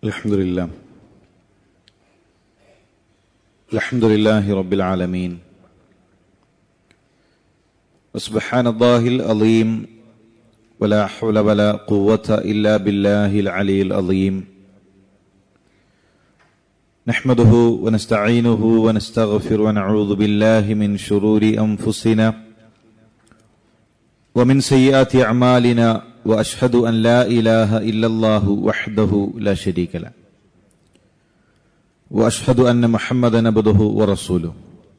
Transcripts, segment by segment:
الحمد لله الحمد لله رب العالمين وسبحان الله العظيم ولا حول ولا قوة إلا بالله العلي العظيم نحمده ونستعينه ونستغفر ونعوذ بالله من شرور أنفسنا ومن سيئات أعمالنا وأشهد أن لا إله إلا الله وحده لا شريك له وأشهد أن محمدا عبده ورسوله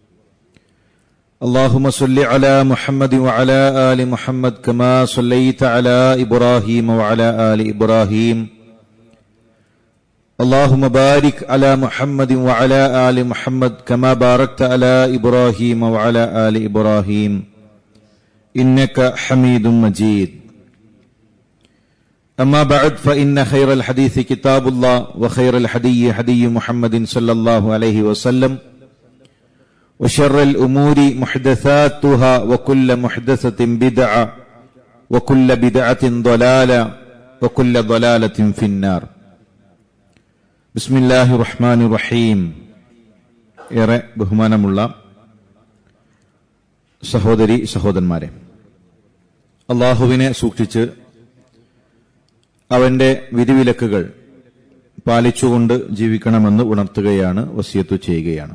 اللهم صل على محمد وعلى آل محمد كما صليت على إبراهيم وعلى آل إبراهيم اللهم بارك على محمد وعلى آل محمد كما باركت على إبراهيم وعلى آل إبراهيم إنك حميد مجيد أما بعد فإن خير الحديث كتاب الله وخير الحدي حدي محمد صلى الله عليه وسلم وشر الأمور محدثاتها وكل محدثة بدعة وكل بدعة ضلالة وكل ضلالة في النار بسم الله الرحمن الرحيم ഏറെ ബഹുമാനമുള്ള സഹോദരി സഹോദരന്മാരെ അള്ളാഹുവിനെ സൂക്ഷിച്ച് അവന്റെ വിധിവിലക്കുകൾ പാലിച്ചുകൊണ്ട് ജീവിക്കണമെന്ന് ഉണർത്തുകയാണ് വസിയത്തു ചെയ്യുകയാണ്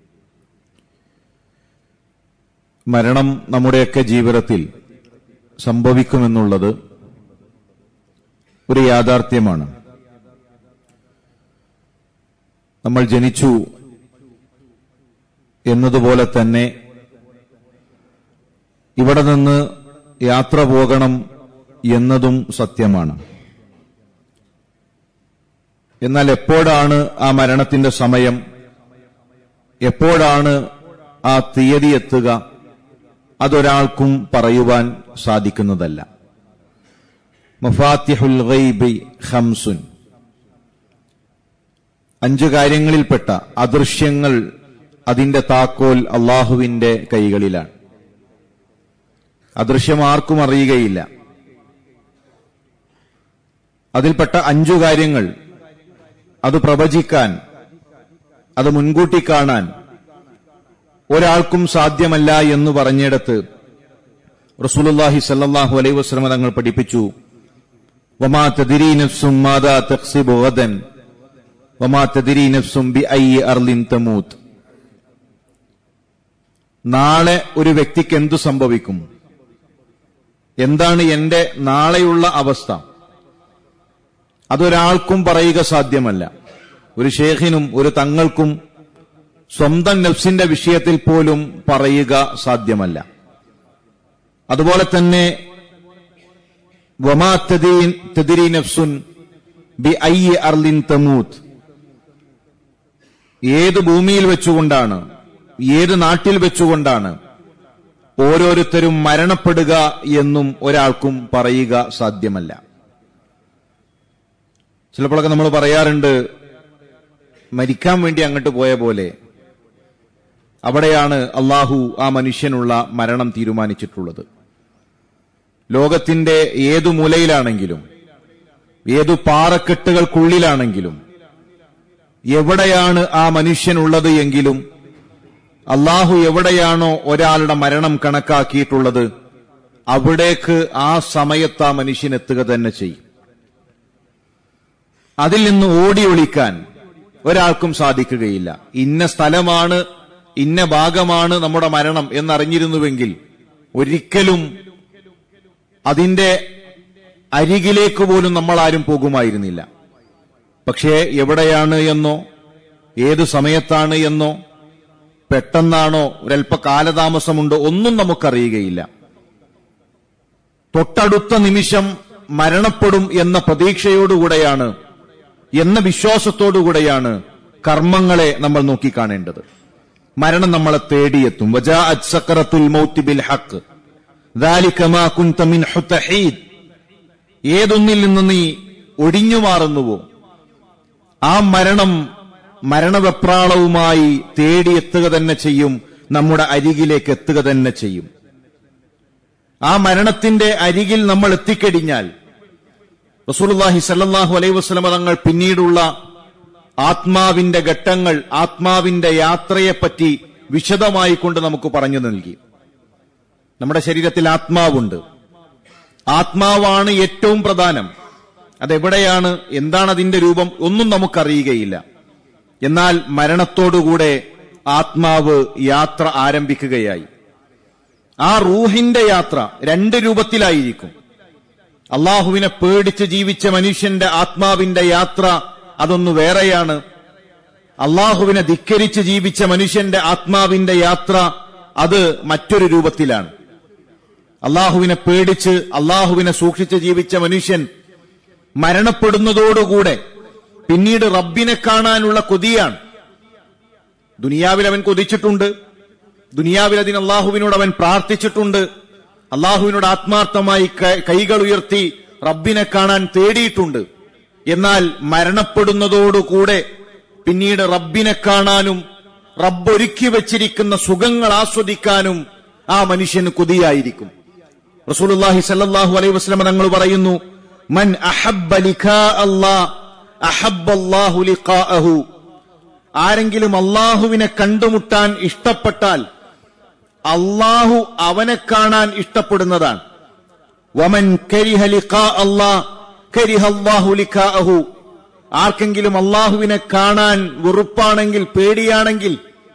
മരണം നമ്മുടെയൊക്കെ ജീവിതത്തിൽ സംഭവിക്കുമെന്നുള്ളത് ഒരു യാഥാർത്ഥ്യമാണ് നമ്മൾ ജനിച്ചു എന്നതുപോലെ തന്നെ ഇവിടെ നിന്ന് യാത്ര പോകണം എന്നതും സത്യമാണ് എന്നാൽ എപ്പോഴാണ് ആ മരണത്തിന്റെ സമയം എപ്പോഴാണ് ആ തീയതി എത്തുക അതൊരാൾക്കും പറയുവാൻ സാധിക്കുന്നതല്ല മഫാത്തിഹുൽ ഗൈബി ഖംസുൻ അഞ്ചു കാര്യങ്ങളിൽപ്പെട്ട അദൃശ്യങ്ങൾ അതിന്റെ താക്കോൽ അള്ളാഹുവിന്റെ കൈകളിലാണ് അദൃശ്യം ആർക്കും അറിയുകയില്ല അതിൽപ്പെട്ട അഞ്ചു കാര്യങ്ങൾ അത് പ്രവചിക്കാൻ അത് മുൻകൂട്ടി കാണാൻ ഒരാൾക്കും സാധ്യമല്ല എന്ന് പറഞ്ഞിടത്ത് റസൂലുല്ലാഹി സല്ലാഹു അലൈ വസ്ലമ തങ്ങൾ പഠിപ്പിച്ചു വമാ തദിരി നഫ്സും മാതാ തഖ്സിബു ഗദൻ വമാ തദിരി നഫ്സും ബി ഐ അർലിൻ തമൂത്ത് നാളെ ഒരു വ്യക്തിക്ക് എന്തു സംഭവിക്കും എന്താണ് എന്റെ നാളെയുള്ള അവസ്ഥ അതൊരാൾക്കും പറയുക സാധ്യമല്ല ഒരു ഷേഖിനും ഒരു തങ്ങൾക്കും സ്വന്തം നഫ്സിന്റെ വിഷയത്തിൽ പോലും പറയുക സാധ്യമല്ല അതുപോലെ തന്നെ വമാ തെതിരി നഫ്സുൻ ബി ഐ അർലിൻ തമൂത്ത് ഏത് ഭൂമിയിൽ വെച്ചുകൊണ്ടാണ് ഏത് നാട്ടിൽ വെച്ചുകൊണ്ടാണ് ഓരോരുത്തരും മരണപ്പെടുക എന്നും ഒരാൾക്കും പറയുക സാധ്യമല്ല ചിലപ്പോഴൊക്കെ നമ്മൾ പറയാറുണ്ട് മരിക്കാൻ വേണ്ടി അങ്ങോട്ട് പോയ പോലെ അവിടെയാണ് അള്ളാഹു ആ മനുഷ്യനുള്ള മരണം തീരുമാനിച്ചിട്ടുള്ളത് ലോകത്തിന്റെ ഏതു മൂലയിലാണെങ്കിലും ഏതു പാറക്കെട്ടുകൾക്കുള്ളിലാണെങ്കിലും എവിടെയാണ് ആ മനുഷ്യനുള്ളത് എങ്കിലും അള്ളാഹു എവിടെയാണോ ഒരാളുടെ മരണം കണക്കാക്കിയിട്ടുള്ളത് അവിടേക്ക് ആ സമയത്ത് ആ മനുഷ്യൻ എത്തുക തന്നെ ചെയ്യും അതിൽ നിന്ന് ഓടി ഒളിക്കാൻ ഒരാൾക്കും സാധിക്കുകയില്ല ഇന്ന സ്ഥലമാണ് ഇന്ന ഭാഗമാണ് നമ്മുടെ മരണം എന്നറിഞ്ഞിരുന്നുവെങ്കിൽ ഒരിക്കലും അതിന്റെ അരികിലേക്ക് പോലും നമ്മൾ ആരും പോകുമായിരുന്നില്ല പക്ഷേ എവിടെയാണ് എന്നോ ഏത് സമയത്താണ് എന്നോ പെട്ടെന്നാണോ ഒരല്പ കാലതാമസമുണ്ടോ ഒന്നും നമുക്കറിയുകയില്ല തൊട്ടടുത്ത നിമിഷം മരണപ്പെടും എന്ന പ്രതീക്ഷയോടുകൂടെയാണ് എന്ന വിശ്വാസത്തോടുകൂടെയാണ് കർമ്മങ്ങളെ നമ്മൾ നോക്കിക്കാണേണ്ടത് മരണം നമ്മളെ തേടിയെത്തും ബിൽ ഹക്ക് ഏതൊന്നിൽ നിന്ന് നീ ഒഴിഞ്ഞു മാറുന്നുവോ ആ മരണം മരണവെപ്രാളവുമായി തേടിയെത്തുക തന്നെ ചെയ്യും നമ്മുടെ അരികിലേക്ക് എത്തുക തന്നെ ചെയ്യും ആ മരണത്തിന്റെ അരികിൽ നമ്മൾ എത്തിക്കഴിഞ്ഞാൽ റസൂലുള്ളാഹി സല്ലല്ലാഹു അലൈഹി വസല്ലമ തങ്ങൾ പിന്നീടുള്ള ആത്മാവിന്റെ ഘട്ടങ്ങൾ ആത്മാവിന്റെ യാത്രയെപ്പറ്റി വിശദമായി കൊണ്ട് നമുക്ക് പറഞ്ഞു നൽകി നമ്മുടെ ശരീരത്തിൽ ആത്മാവുണ്ട് ആത്മാവാണ് ഏറ്റവും പ്രധാനം അതെവിടെയാണ് എന്താണ് അതിന്റെ രൂപം ഒന്നും നമുക്കറിയുകയില്ല എന്നാൽ മരണത്തോടുകൂടെ ആത്മാവ് യാത്ര ആരംഭിക്കുകയായി ആ റൂഹിന്റെ യാത്ര രണ്ട് രൂപത്തിലായിരിക്കും അള്ളാഹുവിനെ പേടിച്ച് ജീവിച്ച മനുഷ്യന്റെ ആത്മാവിന്റെ യാത്ര അതൊന്നു വേറെയാണ് അള്ളാഹുവിനെ ധിക്കരിച്ച് ജീവിച്ച മനുഷ്യന്റെ ആത്മാവിന്റെ യാത്ര അത് മറ്റൊരു രൂപത്തിലാണ് അള്ളാഹുവിനെ പേടിച്ച് അള്ളാഹുവിനെ സൂക്ഷിച്ച് ജീവിച്ച മനുഷ്യൻ മരണപ്പെടുന്നതോടുകൂടെ പിന്നീട് റബ്ബിനെ കാണാനുള്ള കൊതിയാണ് ദുനിയാവിൽ അവൻ കൊതിച്ചിട്ടുണ്ട് ദുനിയാവിൽ അതിന് അള്ളാഹുവിനോട് അവൻ പ്രാർത്ഥിച്ചിട്ടുണ്ട് അള്ളാഹുവിനോട് ആത്മാർത്ഥമായി ക- കൈകൾ ഉയർത്തി റബ്ബിനെ കാണാൻ തേടിയിട്ടുണ്ട് എന്നാൽ മരണപ്പെടുന്നതോടുകൂടെ പിന്നീട് റബ്ബിനെ കാണാനും റബ്ബ് ഒരുക്കി വെച്ചിരിക്കുന്ന സുഖങ്ങൾ ആസ്വദിക്കാനും ആ മനുഷ്യന് കൊതിയായിരിക്കും റസൂലുള്ളാഹി സല്ലല്ലാഹു അലൈഹി വസല്ലം തങ്ങൾ പറയുന്നു മൻ അഹബ്ബ ലിഖാ അല്ലാ അഹബ്ബല്ലാഹു ലിഖാഅഹു ആരെങ്കിലും അള്ളാഹുവിനെ കണ്ടുമുട്ടാൻ ഇഷ്ടപ്പെട്ടാൽ അള്ളാഹു അവനെ കാണാൻ ഇഷ്ടപ്പെടുന്നതാണ് വമൻ കരിഹ ലിഖാ അല്ലാ കരിഹ അല്ലാഹു ലിഖാഅഹു ആർക്കെങ്കിലും അള്ളാഹുവിനെ കാണാൻ വെറുപ്പാണെങ്കിൽ പേടിയാണെങ്കിൽ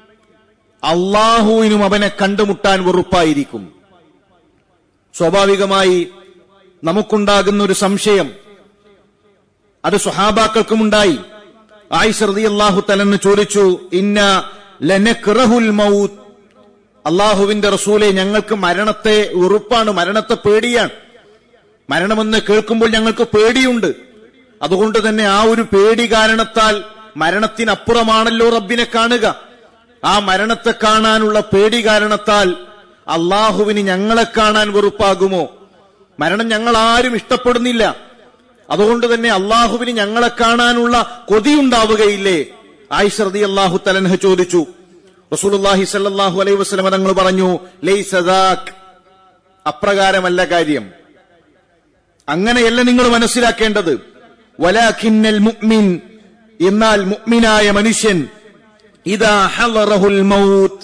അള്ളാഹുവിനും അവനെ കണ്ടുമുട്ടാൻ വെറുപ്പായിരിക്കും സ്വാഭാവികമായി നമുക്കുണ്ടാകുന്ന ഒരു സംശയം അത് സ്വഹാബാക്കൾക്കുമുണ്ടായി ആയിഷ റളിയല്ലാഹു തലെന്ന് ചോദിച്ചു ഇന്ന ലനക്റഹുൽ മൗത്ത് അള്ളാഹുവിന്റെ റസൂലെ ഞങ്ങൾക്ക് മരണത്തെ ഉറുപ്പാണ് മരണത്തെ പേടിയാണ് മരണമെന്ന് കേൾക്കുമ്പോൾ ഞങ്ങൾക്ക് പേടിയുണ്ട് അതുകൊണ്ട് തന്നെ ആ ഒരു പേടി കാരണത്താൽ മരണത്തിനപ്പുറമാണല്ലോ റബ്ബിനെ കാണുക ആ മരണത്തെ കാണാനുള്ള പേടി കാരണത്താൽ അള്ളാഹുവിന് ഞങ്ങളെ കാണാൻ വെറുപ്പാകുമോ മരണം ഞങ്ങൾ ആരും ഇഷ്ടപ്പെടുന്നില്ല അതുകൊണ്ട് തന്നെ അള്ളാഹുവിന് ഞങ്ങളെ കാണാനുള്ള കൊതിയുണ്ടാവുകയില്ലേ ആയിഷ റതി അള്ളാഹു തലൻഹ ചോദിച്ചു റസൂലുള്ളാഹി സല്ലല്ലാഹു അലൈഹി വസല്ലം തങ്ങൾ പറഞ്ഞു ലൈസദാക് അപ്രകാരമല്ല കാര്യം അങ്ങനെയല്ല നിങ്ങൾ മനസ്സിലാക്കേണ്ടത് വലാഖിന്നൽ മുഅ്മിൻ എന്നാൽ മുഅ്മിനായ മനുഷ്യൻ ഇതാ ഹളറഹുൽ മൗത്ത്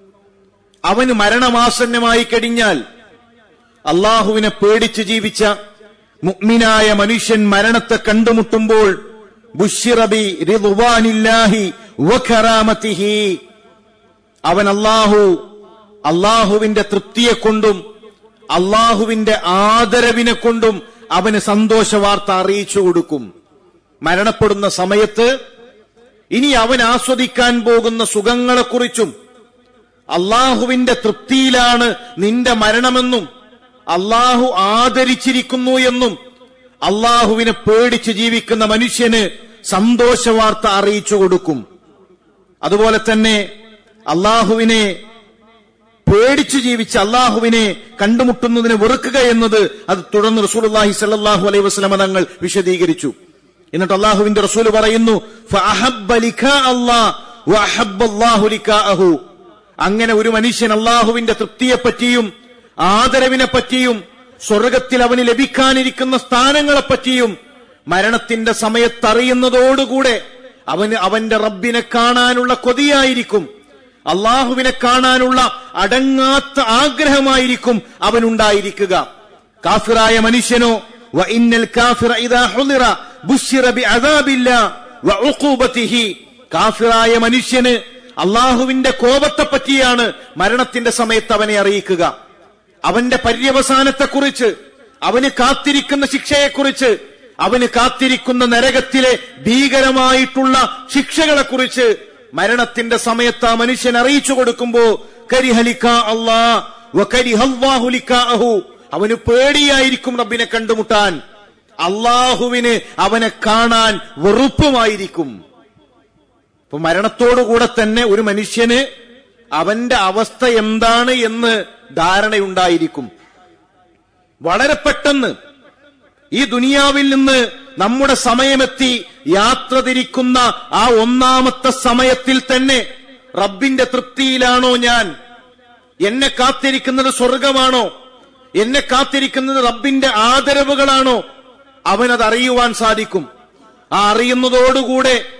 അവന് മരണമാസന്നമായി കഴിഞ്ഞാൽ അള്ളാഹുവിനെ പേടിച്ച് ജീവിച്ച മുഅ്മിനായ മനുഷ്യൻ മരണത്തെ കണ്ടുമുട്ടുമ്പോൾ ബുഷിറബി റിദ്വാനില്ലാഹി വഖറാമത്തിഹി അവൻ അള്ളാഹു അള്ളാഹുവിന്റെ തൃപ്തിയെ കൊണ്ടും അള്ളാഹുവിന്റെ ആദരവിനെ കൊണ്ടും അവന് സന്തോഷ വാർത്ത അറിയിച്ചു കൊടുക്കും മരണപ്പെടുന്ന സമയത്ത് ഇനി അവൻ ആസ്വദിക്കാൻ പോകുന്ന സുഖങ്ങളെക്കുറിച്ചും അള്ളാഹുവിന്റെ തൃപ്തിയിലാണ് നിന്റെ മരണമെന്നും അള്ളാഹു ആദരിച്ചിരിക്കുന്നു എന്നും അള്ളാഹുവിനെ പേടിച്ച് ജീവിക്കുന്ന മനുഷ്യന് സന്തോഷവാർത്ത അറിയിച്ചു കൊടുക്കും അതുപോലെ തന്നെ അള്ളാഹുവിനെ പേടിച്ചു ജീവിച്ച അള്ളാഹുവിനെ കണ്ടുമുട്ടുന്നതിനെ വെറുക്കുക എന്നത് അത് തുടർന്ന് റസൂലുള്ളാഹി സല്ലല്ലാഹു അലൈഹി വസല്ലമ തങ്ങൾ വിശദീകരിച്ചു എന്നിട്ട് അള്ളാഹുവിന്റെ റസൂൽ പറയുന്നു ഫഅഹബ്ബ ലിഖാ അല്ലാഹ് വഅഹബ്ബ അല്ലാഹു ലിഖാഅഹു അങ്ങനെ ഒരു മനുഷ്യൻ അള്ളാഹുവിന്റെ തൃപ്തിയെപ്പറ്റിയും ആദരവിനെ പറ്റിയും സ്വർഗത്തിൽ അവന് ലഭിക്കാനിരിക്കുന്ന സ്ഥാനങ്ങളെ പറ്റിയും മരണത്തിന്റെ സമയത്തറിയുന്നതോടുകൂടെ അവന് അവന്റെ റബ്ബിനെ കാണാനുള്ള കൊതിയായിരിക്കും അള്ളാഹുവിനെ കാണാനുള്ള അടങ്ങാത്ത ആഗ്രഹമായിരിക്കും അവനുണ്ടായിരിക്കുക കാഫിറായ മനുഷ്യനോ വ ഇന്നൽ കാഫിറ ഇദാ ഹുളിറ ബുശ്ശിറ ബിഅദാബില്ലാ വ ഉഖൂബതിഹി കാഫിറായ മനുഷ്യന് അള്ളാഹുവിന്റെ കോപത്തെ പറ്റിയാണ് മരണത്തിന്റെ സമയത്ത് അവനെ അറിയിക്കുക അവന്റെ പര്യവസാനത്തെക്കുറിച്ച് അവന് കാത്തിരിക്കുന്ന ശിക്ഷയെക്കുറിച്ച് അവന് കാത്തിരിക്കുന്ന നരകത്തിലെ ഭീകരമായിട്ടുള്ള ശിക്ഷകളെക്കുറിച്ച് മരണത്തിന്റെ സമയത്ത് ആ മനുഷ്യൻ അറിയിച്ചു കൊടുക്കുമ്പോ കരിഹലിക്ക അള്ളാ കരിഹു അവന് പേടിയായിരിക്കും റബ്ബിനെ കണ്ടുമുട്ടാൻ അള്ളാഹുവിന് അവനെ കാണാൻ വെറുപ്പുമായിരിക്കും അപ്പൊ മരണത്തോടുകൂടെ തന്നെ ഒരു മനുഷ്യന് അവന്റെ അവസ്ഥ എന്താണ് എന്ന് ധാരണയുണ്ടായിരിക്കും വളരെ പെട്ടെന്ന് ഈ ദുനിയാവിൽ നിന്ന് നമ്മുടെ സമയമെത്തി യാത്ര തിരിക്കുന്ന ആ ഒന്നാമത്തെ സമയത്തിൽ തന്നെ റബ്ബിന്റെ തൃപ്തിയിലാണോ ഞാൻ എന്നെ കാത്തിരിക്കുന്നത് സ്വർഗമാണോ എന്നെ കാത്തിരിക്കുന്നത് റബ്ബിന്റെ ആദരവുകളാണോ അവനത് അറിയുവാൻ സാധിക്കും ആ അറിയുന്നതോടുകൂടെ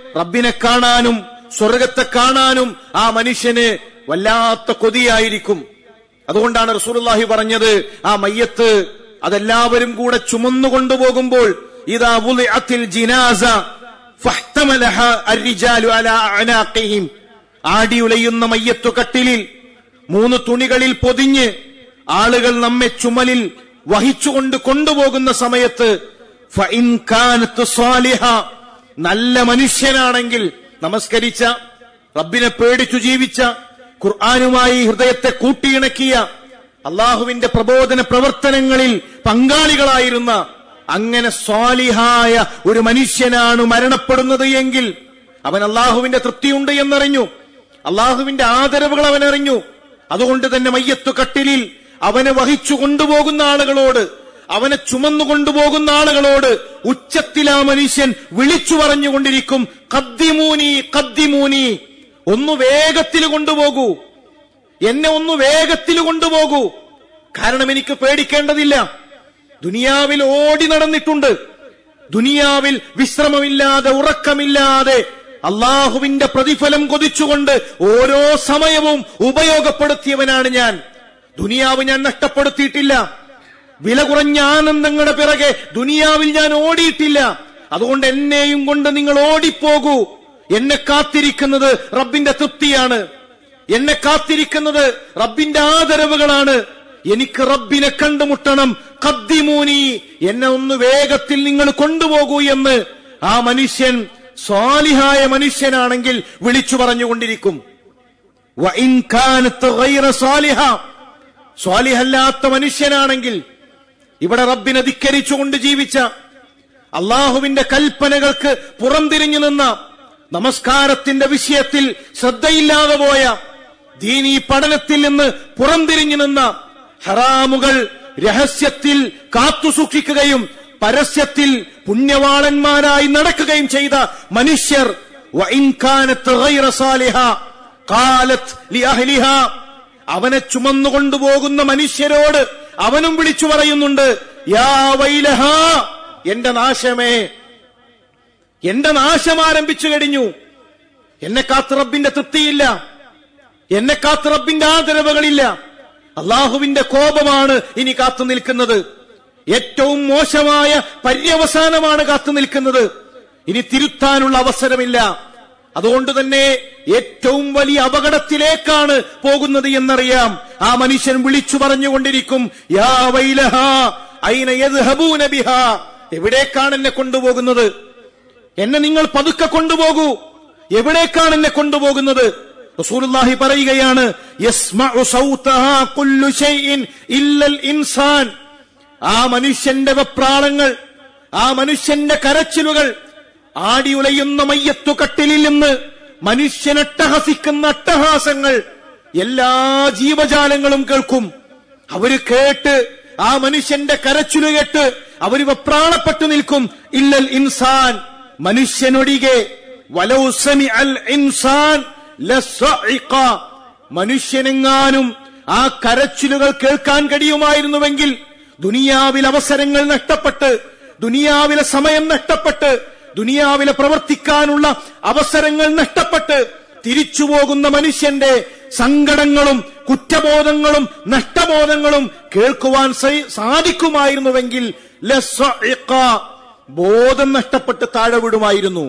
റബ്ബിനെ കാണാനും സ്വർഗത്തെ കാണാനും ആ മനുഷ്യന് വല്ലാത്ത കൊതിയായിരിക്കും അതുകൊണ്ടാണ് റസൂലുള്ളാഹി പറഞ്ഞത് ആ മയ്യത്ത് അതെല്ലാവരും കൂടെ ചുമന്നു കൊണ്ടുപോകുമ്പോൾ ഇതാ വുളിഅത്തിൽ ജിനാസ ഫഹ്തമലഹ അർരിജാലു അലാ അനാഖിഹിം ആടിയുലയുന്ന മയ്യത്തു കട്ടിലിൽ മൂന്ന് തുണികളിൽ പൊതിഞ്ഞ് ആളുകൾ നമ്മെ ചുമലിൽ വഹിച്ചുകൊണ്ട് കൊണ്ടുപോകുന്ന സമയത്ത് ഫഇൻ കാനത്ത് സ്വാലിഹ നല്ല മനുഷ്യനാണെങ്കിൽ നമസ്കരിച്ച റബ്ബിനെ പേടിച്ചു ജീവിച്ച ഖുർആാനുമായി ഹൃദയത്തെ കൂട്ടിയിണക്കിയ അള്ളാഹുവിന്റെ പ്രബോധന പ്രവർത്തനങ്ങളിൽ പങ്കാളികളായിരുന്ന അങ്ങനെ സ്വാലിഹായ ഒരു മനുഷ്യനാണ് മരണപ്പെടുന്നത് എങ്കിൽ അവൻ അള്ളാഹുവിന്റെ തൃപ്തിയുണ്ട് എന്നറിഞ്ഞു അള്ളാഹുവിന്റെ ആദരവുകൾ അവൻ അറിഞ്ഞു അതുകൊണ്ട് തന്നെ മയ്യത്തു കട്ടിലിൽ അവനെ വഹിച്ചു കൊണ്ടുപോകുന്ന ആളുകളോട് അവനെ ചുമന്നു കൊണ്ടുപോകുന്ന ആളുകളോട് ഉച്ചത്തിൽ ആ മനുഷ്യൻ വിളിച്ചു പറഞ്ഞുകൊണ്ടിരിക്കും കദ്ദിമൂനി കദ്ദിമൂനി ഒന്ന് വേഗത്തിൽ കൊണ്ടുപോകൂ എന്നെ ഒന്ന് വേഗത്തിൽ കൊണ്ടുപോകൂ കാരണം എനിക്ക് പേടിക്കേണ്ടതില്ല ദുനിയാവിൽ ഓടി നടന്നിട്ടുണ്ട് ദുനിയാവിൽ വിശ്രമമില്ലാതെ ഉറക്കമില്ലാതെ അള്ളാഹുവിന്റെ പ്രതിഫലം കൊതിച്ചുകൊണ്ട് ഓരോ സമയവും ഉപയോഗപ്പെടുത്തിയവനാണ് ഞാൻ ദുനിയാവ് ഞാൻ നഷ്ടപ്പെടുത്തിയിട്ടില്ല വില കുറഞ്ഞ ആനന്ദങ്ങളുടെ പിറകെ ദുനിയാവിൽ ഞാൻ ഓടിയിട്ടില്ല അതുകൊണ്ട് എന്നെയും കൊണ്ട് നിങ്ങൾ ഓടിപ്പോകൂ എന്നെ കാത്തിരിക്കുന്നത് റബ്ബിന്റെ തൃപ്തിയാണ് എന്നെ കാത്തിരിക്കുന്നത് റബ്ബിന്റെ ആദരവുകളാണ് എനിക്ക് റബ്ബിനെ കണ്ടുമുട്ടണം കദ്ദിമൂനി എന്നെ ഒന്ന് വേഗത്തിൽ നിങ്ങൾ കൊണ്ടുപോകൂ എന്ന് ആ മനുഷ്യൻ സ്വാലിഹായ മനുഷ്യനാണെങ്കിൽ വിളിച്ചു പറഞ്ഞുകൊണ്ടിരിക്കും വഇൻ കാനത്ത് ഗൈറ സാലിഹ സ്വാലിഹല്ലാത്ത മനുഷ്യനാണെങ്കിൽ ഇവിടെ റബ്ബിനെ ധിക്കരിച്ചുകൊണ്ട് ജീവിച്ച അള്ളാഹുവിന്റെ കൽപ്പനകൾക്ക് പുറംതിരിഞ്ഞു നിന്ന നമസ്കാരത്തിന്റെ വിഷയത്തിൽ ശ്രദ്ധയില്ലാതെ പോയ ദീനീ പഠനത്തിൽ നിന്ന് പുറംതിരിഞ്ഞു നിന്ന ഹറാമുകൾ രഹസ്യത്തിൽ കാത്തുസൂക്ഷിക്കുകയും പരസ്യത്തിൽ പുണ്യവാളന്മാരായി നടക്കുകയും ചെയ്ത മനുഷ്യർ വഇൻ കാനത്ത് ഗൈറ സാലിഹ ഖാലത്ത് ലിഅഹ്ലിഹ അവനെ ചുമന്നുകൊണ്ടുപോകുന്ന മനുഷ്യരോട് അവനും വിളിച്ചു പറയുന്നുണ്ട് യാ വൈലഹ എന്റെ നാശമേ എന്റെ നാശം ആരംഭിച്ചു കഴിഞ്ഞു എന്നെ കാത്ത് റബ്ബിന്റെ തൃപ്തിയില്ല എന്നെ കാത്ത് റബ്ബിന്റെ ആദരവുകളില്ല അള്ളാഹുവിന്റെ കോപമാണ് ഇനി കാത്തു നിൽക്കുന്നത് ഏറ്റവും മോശമായ പര്യവസാനമാണ് കാത്തു നിൽക്കുന്നത് ഇനി തിരുത്താനുള്ള അവസരമില്ല അതുകൊണ്ട് തന്നെ ഏറ്റവും വലിയ അപകടത്തിലേക്കാണ് പോകുന്നത് എന്നറിയാം ആ മനുഷ്യൻ വിളിച്ചു പറഞ്ഞുകൊണ്ടിരിക്കും യാ വൈലഹ ഐന യദ്ഹബൂന ബിഹാ എവിടേക്കാണ് എന്നെ കൊണ്ടുപോകുന്നത് എന്നെ നിങ്ങൾ പതുക്കെ കൊണ്ടുപോകൂ എവിടേക്കാണ് എന്നെ കൊണ്ടുപോകുന്നത് റസൂലുള്ളാഹി പറയുകയാണ് യസ്മഉ സൗതഹാ കുല്ലു ഷൈഇൻ ഇല്ലൽ ഇൻസാൻ ആ മനുഷ്യന്റെ വെപ്രാളങ്ങൾ ആ മനുഷ്യന്റെ കരച്ചിലുകൾ ആടിയുലയുന്ന മയ്യത്തു കട്ടിലിൽ നിന്ന് മനുഷ്യനട്ടഹസിക്കുന്ന അട്ടഹാസങ്ങൾ എല്ലാ ജീവജാലങ്ങളും കേൾക്കും അവര് കേട്ട് ആ മനുഷ്യന്റെ കരച്ചിലു കേട്ട് അവര് വെപ്രാളപ്പെട്ടു നിൽക്കും ഇല്ലൽ ഇൻസാൻ മനുഷ്യനൊഴികെ വലൗ സമി അൽ ഇൻസാൻ ലസഇഖ. മനുഷ്യനെങ്ങാനും ആ കരച്ചിലുകൾ കേൾക്കാൻ കഴിയുമായിരുന്നുവെങ്കിൽ ദുനിയാവിൽ അവസരങ്ങൾ നഷ്ടപ്പെട്ട് ദുനിയാവിലെ സമയം നഷ്ടപ്പെട്ട് ദുനിയാവിലെ പ്രവർത്തിക്കാനുള്ള അവസരങ്ങൾ നഷ്ടപ്പെട്ട് തിരിച്ചു പോകുന്ന മനുഷ്യന്റെ സങ്കടങ്ങളും കുറ്റബോധങ്ങളും നഷ്ടബോധങ്ങളും കേൾക്കുവാൻ സ- സാധിക്കുമായിരുന്നുവെങ്കിൽ ലസഇഖ. ബോധം നഷ്ടപ്പെട്ട് താഴെ വിടുമായിരുന്നു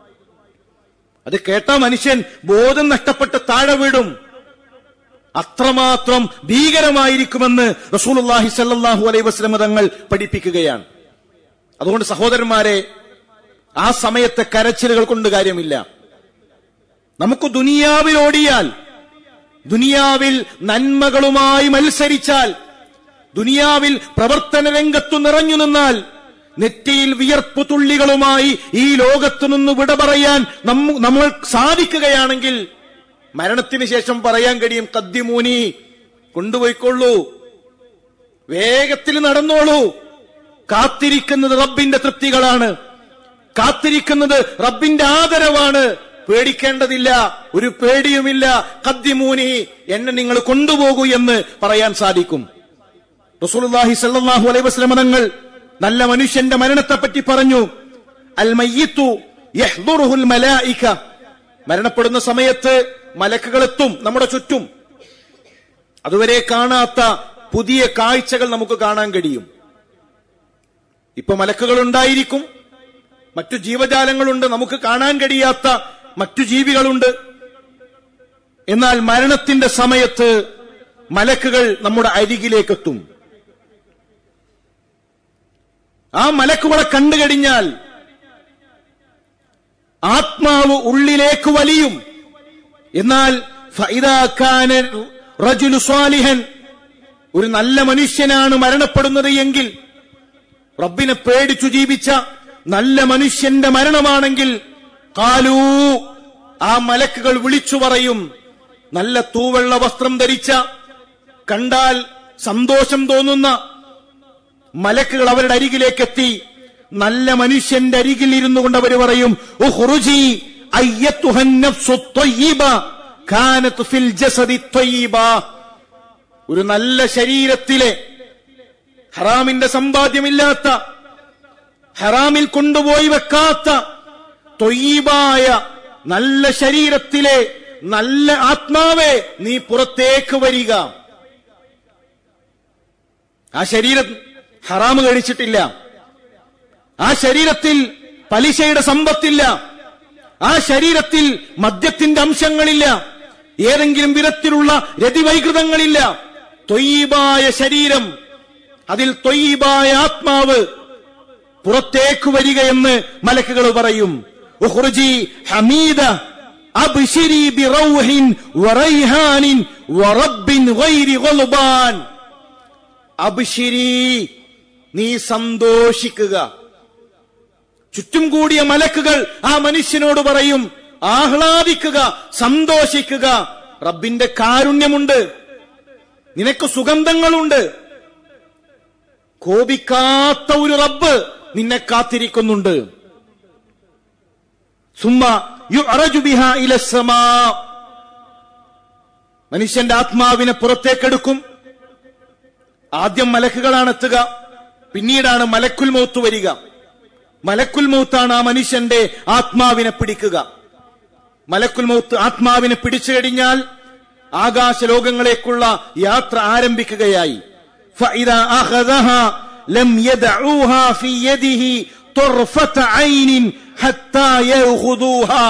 അത് കേട്ട മനുഷ്യൻ ബോധം നഷ്ടപ്പെട്ട് താഴെ വീടും അത്രമാത്രം ഭീകരമായിരിക്കുമെന്ന് റസൂലുള്ളാഹി സല്ലല്ലാഹു അലൈഹി വസല്ലം തങ്ങൾ പഠിപ്പിക്കുകയാണ് അതുകൊണ്ട് സഹോദരന്മാരെ ആ സമയത്തെ കരച്ചിലുകൾ കൊണ്ട് കാര്യമില്ല നമുക്ക് ദുനിയാവിൽ ഓടിയാൽ ദുനിയാവിൽ നന്മകളുമായി മത്സരിച്ചാൽ ദുനിയാവിൽ പ്രവർത്തന രംഗത്തു നിറഞ്ഞു നിന്നാൽ നെറ്റിയിൽ വിയർപ്പു തുള്ളികളുമായി ഈ ലോകത്തു നിന്ന് വിട പറയാൻ നമ്മ- നമ്മൾ സാധിക്കുകയാണെങ്കിൽ മരണത്തിന് ശേഷം പറയാൻ കഴിയും കദ്ദിമൂനി കൊണ്ടുപോയിക്കൊള്ളൂ വേഗത്തിൽ നടന്നോളൂ കാത്തിരിക്കുന്നത് റബ്ബിന്റെ തൃപ്തികളാണ് കാത്തിരിക്കുന്നത് റബ്ബിന്റെ ആദരവാണ് പേടിക്കേണ്ടതില്ല ഒരു പേടിയുമില്ല കദ്ദിമൂനി എന്നെ നിങ്ങൾ കൊണ്ടുപോകൂ എന്ന് പറയാൻ സാധിക്കും റസൂലുള്ളാഹി സല്ലല്ലാഹു അലൈഹി വസല്ലം തങ്ങൾ നല്ല മനുഷ്യന്റെ മരണത്തെപ്പറ്റി പറഞ്ഞു അൽ മയ്യിത്തു യഹ്ദുറുഹുൽ മലായിക മരണപ്പെടുന്ന സമയത്ത് മലക്കുകളെത്തും നമ്മുടെ ചുറ്റും അതുവരെ കാണാത്ത പുതിയ കാഴ്ചകൾ നമുക്ക് കാണാൻ കഴിയും ഇപ്പൊ മലക്കുകൾ ഉണ്ടായിരിക്കും മറ്റു ജീവജാലങ്ങളുണ്ട് നമുക്ക് കാണാൻ കഴിയാത്ത മറ്റു ജീവികളുണ്ട് എന്നാൽ മരണത്തിന്റെ സമയത്ത് മലക്കുകൾ നമ്മുടെ അരികിലേക്കെത്തും ആ മലക്കുകളെ കണ്ടു കഴിഞ്ഞാൽ ആത്മാവ് ഉള്ളിലേക്ക് വലിയും എന്നാൽ ഫഇദാ കാന റജുലു സ്വാലിഹൻ ഒരു നല്ല മനുഷ്യനാണ് മരണപ്പെടുന്നത് എങ്കിൽ റബ്ബിനെ പേടിച്ചു ജീവിച്ച നല്ല മനുഷ്യന്റെ മരണമാണെങ്കിൽ കാലൂ ആ മലക്കുകൾ വിളിച്ചു പറയും നല്ല തൂവെള്ള വസ്ത്രം ധരിച്ച കണ്ടാൽ സന്തോഷം തോന്നുന്ന മലക്കുകൾ അവരുടെ അരികിലേക്ക് എത്തി നല്ല മനുഷ്യന്റെ അരികിൽ ഇരുന്നു കൊണ്ട് അവർ പറയും ഉഖ്റുജി അയ്യത്തുഹൻ നഫ്സു ത്വയ്യിബ കാനത്ത് ഫിൽ ജസദി ത്വയ്യിബ ഒരു നല്ല ശരീരത്തിലെ ഹറാമിന്റെ സമ്പാദ്യമില്ലാത്ത ഹറാമിൽ കൊണ്ടുപോയി വെക്കാത്ത തൊയ്യീബായ നല്ല ശരീരത്തിലെ നല്ല ആത്മാവേ നീ പുറത്തേക്ക് വരിക ആ ശരീരം ഹറാമ് കഴിച്ചിട്ടില്ല ആ ശരീരത്തിൽ പലിശയുടെ സമ്പത്തില്ല ആ ശരീരത്തിൽ മദ്യത്തിന്റെ അംശങ്ങളില്ല ഏതെങ്കിലും വിധത്തിലുള്ള രതിവൈകൃതങ്ങളില്ല തൊയ്യീബായ ശരീരം അതിൽ തൊയ്യീബായ ആത്മാവ് പുറത്തേക്ക് വരികയെന്ന് മലക്കുകൾ പറയും ഉഖ്റുജി ഹമീദ അബ്ശിരി ബിറൗഹിൻ വറൈഹാനിൻ വറബ്ബിൻ ഗൈരി ഗൾബാൻ അബ്ശിരി നീ സന്തോഷിക്കുക ചുറ്റും കൂടിയ മലക്കുകൾ ആ മനുഷ്യനോട് പറയും ആഹ്ലാദിക്കുക സന്തോഷിക്കുക റബ്ബിന്റെ കാരുണ്യമുണ്ട് നിനക്ക് സുഗന്ധങ്ങളുണ്ട് കോപിക്കാത്ത ഒരു റബ്ബ് നിന്നെ കാത്തിരിക്കുന്നുണ്ട് സുമ്മ യുഅറജു ബിഹാ ഇലസ്സമാ മനുഷ്യന്റെ ആത്മാവിനെ പുറത്തേക്കെടുക്കും ആദ്യം മലക്കുകളാണ് എത്തുക പിന്നീടാണ് മലക്കുൽ മൗത്ത് വരിക മലക്കുൽ മൗത്താണ് ആ മനുഷ്യന്റെ ആത്മാവിനെ പിടിക്കുക മലക്കുൽ മൗത്ത് ആത്മാവിനെ പിടിച്ചു കഴിഞ്ഞാൽ ആകാശ ലോകങ്ങളേക്കുള്ള യാത്ര ആരംഭിക്കുകയായി فإذا أخذها لم يدعوها في يده طرفة عين حتى يأخذوها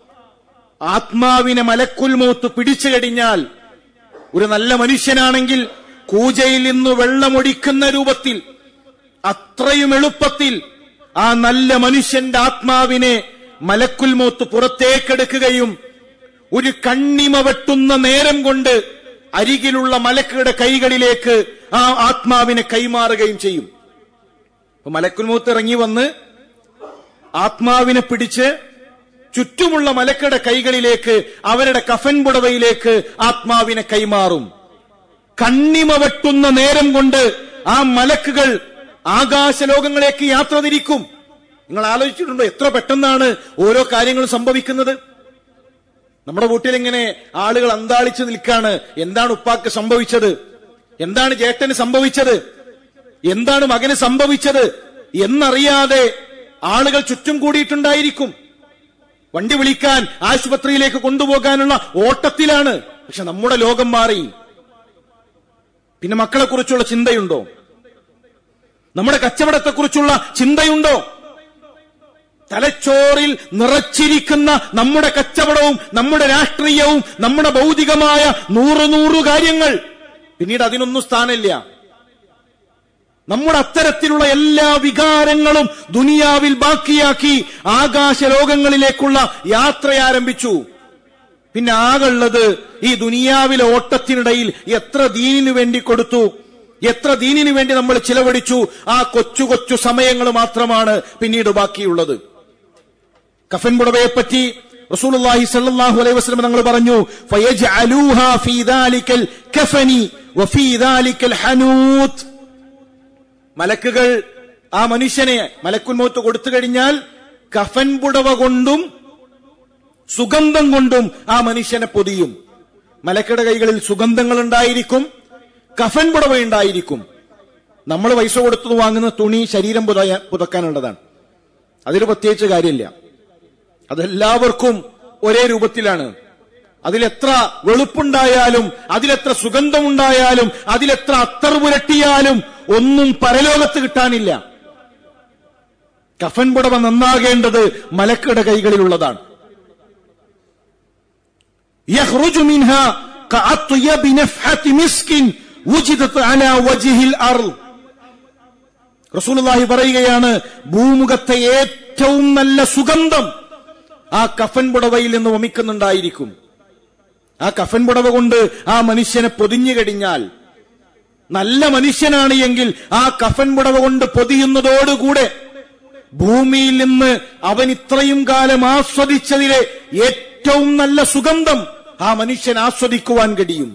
ആത്മാവിനെ മലക്കുൽ മൗത്ത് പിടിച്ചു കഴിഞ്ഞാൽ ഒരു നല്ല മനുഷ്യനാണെങ്കിൽ കൂജയിൽ നിന്ന് വെള്ളമൊടിക്കുന്ന രൂപത്തിൽ അത്രയും എളുപ്പത്തിൽ ആ നല്ല മനുഷ്യന്റെ ആത്മാവിനെ മലക്കുൽ മൗത്ത് പുറത്തേക്കെടുക്കുകയും ഒരു കണ്ണിമ വെട്ടുന്ന നേരം കൊണ്ട് അരികിലുള്ള മലക്കുകളുടെ കൈകളിലേക്ക് ആ ആത്മാവിനെ കൈമാറുകയും ചെയ്യും അപ്പൊ മലക്കുൽ മൗത്ത് ഇറങ്ങി വന്ന് ആത്മാവിനെ പിടിച്ച് ചുറ്റുമുള്ള മലക്കുടെ കൈകളിലേക്ക് അവരുടെ കഫൻ പുടവയിലേക്ക് ആത്മാവിനെ കൈമാറും കണ്ണിമ വെട്ടുന്ന നേരം കൊണ്ട് ആ മലക്കുകൾ ആകാശലോകങ്ങളിലേക്ക് യാത്ര തിരിക്കും നിങ്ങൾ ആലോചിച്ചിട്ടുണ്ടോ എത്ര പെട്ടെന്നാണ് ഓരോ കാര്യങ്ങളും സംഭവിക്കുന്നത് നമ്മുടെ വീട്ടിൽ ഇങ്ങനെ ആളുകൾ അന്താളിച്ചു നിൽക്കാണ് എന്താണ് ഉപ്പാക്ക് സംഭവിച്ചത് എന്താണ് ജേട്ടന് സംഭവിച്ചത് എന്താണ് മകന് സംഭവിച്ചത് എന്നറിയാതെ ആളുകൾ ചുറ്റും കൂടിയിട്ടുണ്ടായിരിക്കും വണ്ടി വിളിക്കാൻ ആശുപത്രിയിലേക്ക് കൊണ്ടുപോകാനുള്ള ഓട്ടത്തിലാണ് പക്ഷെ നമ്മുടെ ലോകം മാറി പിന്നെ മക്കളെ കുറിച്ചുള്ള ചിന്തയുണ്ടോ നമ്മുടെ കച്ചവടത്തെക്കുറിച്ചുള്ള ചിന്തയുണ്ടോ തലച്ചോറിൽ നിറച്ചിരിക്കുന്ന നമ്മുടെ കച്ചവടവും നമ്മുടെ രാഷ്ട്രീയവും നമ്മുടെ ഭൗതികമായ നൂറ് നൂറ് കാര്യങ്ങൾ പിന്നീട് അതിനൊന്നും സ്ഥാനമില്ല നമ്മുടെ അത്തരത്തിലുള്ള എല്ലാ വികാരങ്ങളും ദുനിയാവിൽ ബാക്കിയാക്കി ആകാശ ലോകങ്ങളിലേക്കുള്ള യാത്ര ആരംഭിച്ചു പിന്നെ ആകുള്ളത് ഈ ദുനിയാവിലെ ഓട്ടത്തിനിടയിൽ എത്ര ദീനിനു വേണ്ടി കൊടുത്തു എത്ര ദീനിനു വേണ്ടി നമ്മൾ ചിലവഴിച്ചു ആ കൊച്ചു കൊച്ചു സമയങ്ങൾ മാത്രമാണ് പിന്നീട് ബാക്കിയുള്ളത് കഫൻ പുടവയെ പറ്റി റസൂലുള്ളാഹി സ്വല്ലല്ലാഹു അലൈഹി വസല്ലം തങ്ങൾ പറഞ്ഞു ഫയജ്അലൂഹാ ഫീ ദാലിക്കൽ കഫനി വഫീ ദാലിക്കൽ ഹനൂത്ത് മലക്കുകൾ ആ മനുഷ്യനെ മലക്കുൽ മൗത്ത് കൊടുത്തു കഴിഞ്ഞാൽ കഫൻ പുടവ കൊണ്ടും സുഗന്ധം കൊണ്ടും ആ മനുഷ്യനെ പൊതിയും മലക്കയുടെ കൈകളിൽ സുഗന്ധങ്ങൾ ഉണ്ടായിരിക്കും കഫൻ പുടവ ഉണ്ടായിരിക്കും നമ്മൾ പൈസ കൊടുത്തു വാങ്ങുന്ന തുണി ശരീരം പുതയ പുതക്കാനുള്ളതാണ് അതിൽ പ്രത്യേകിച്ച് കാര്യമില്ല അതെല്ലാവർക്കും ഒരേ രൂപത്തിലാണ് അതിലെത്ര വെളുപ്പുണ്ടായാലും അതിലെത്ര സുഗന്ധമുണ്ടായാലും അതിലെത്ര അത്തർ പുരട്ടിയാലും ഒന്നും പരലോകത്ത് കിട്ടാനില്ല കഫൻ പുടവ നന്നാകേണ്ടത് മലക്കയുടെ കൈകളിലുള്ളതാണ് يخرج منها كأطيب نفحة مسك وجدت على وجه الأرض റസൂലുള്ളാഹി പറയുകയാണ് ഭൂമുഖത്തെ ഏറ്റവും നല്ല സുഗന്ധം ആ കഫൻ പുടവയിൽ നിന്ന് വമിക്കുന്നുണ്ടായിരിക്കും ആ കഫൻ പുടവ കൊണ്ട് ആ മനുഷ്യനെ പൊതിഞ്ഞു കഴിഞ്ഞാൽ നല്ല മനുഷ്യനാണ് എങ്കിൽ ആ കഫൻ പുടവ കൊണ്ട് പൊതിയുന്നതോടുകൂടെ ഭൂമിയിൽ നിന്ന് അവൻ ഇത്രയും കാലം ആസ്വദിച്ചതിലെ ഏറ്റവും നല്ല സുഗന്ധം ആ മനുഷ്യൻ ആസ്വദിക്കുവാൻ കഴിയും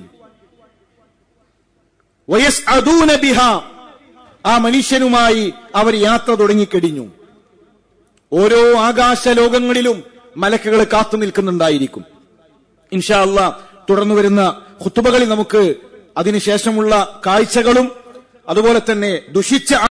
വയസ് അദൂന ബിഹ ആ മനുഷ്യനുമായി അവർ യാത്ര തുടങ്ങിക്കഴിഞ്ഞു ഓരോ ആകാശ ലോകങ്ങളിലും മലക്കുകൾ കാത്തു നിൽക്കുന്നുണ്ടായിരിക്കും ഇൻഷാ അല്ലാ തുടർന്നു വരുന്ന ഹുത്തുബകളിൽ നമുക്ക് അതിനുശേഷമുള്ള കാഴ്ചകളും അതുപോലെ തന്നെ ദുഷിച്ച